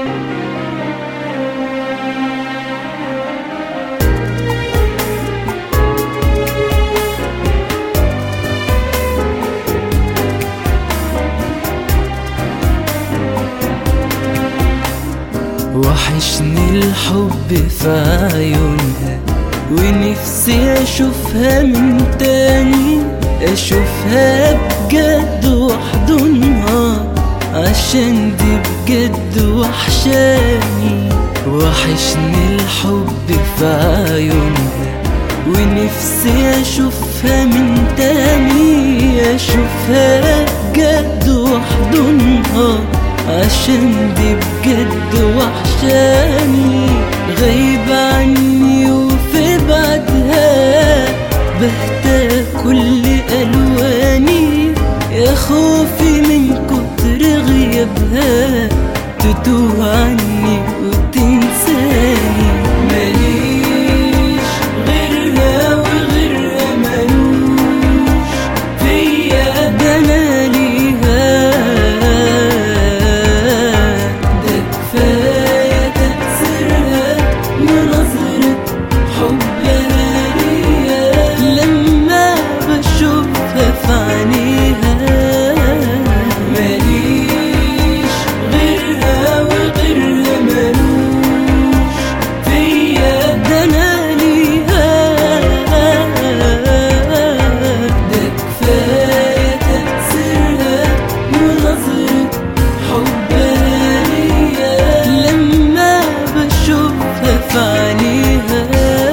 وحشني الحب في عيونها ونفسي اشوفها من تاني اشوفها بجد واحضنها عشان دي بجد وحشاني وحشني الحب في عيونها ونفسي اشوفها من تاني اشوفها بجد واحضنها عشان دي بجد وحشاني غايبة عني وفي بعدها بهتى كل ألواني يا خوفي من كتر غيابها تتوه عني وتنساني ماليش غيرها وغيرها ملوش فيا ده انا ليها ده كفايه تأثيرها ونظرة حبها ليا لما بشوفها في عينيها ماليش غيرها وغيرها ملوش فيا ده انا ليها ده كفايه تأثيرها ونظرة حبها ليا لما بشوفها في عينيها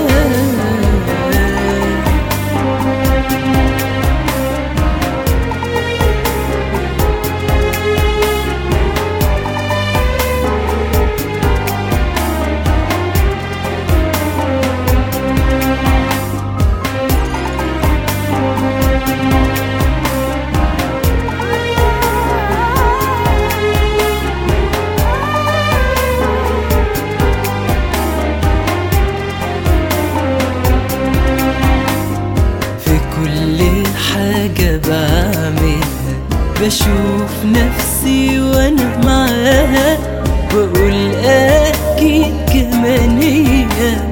في كل حاجة بعملها بشوف نفسي وانا معاها واقول اكيد كمان هي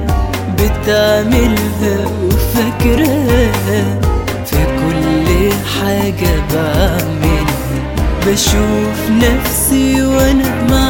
بتعملها وفاكراها في كل حاجة بعملها بشوف نفسي وانا معاها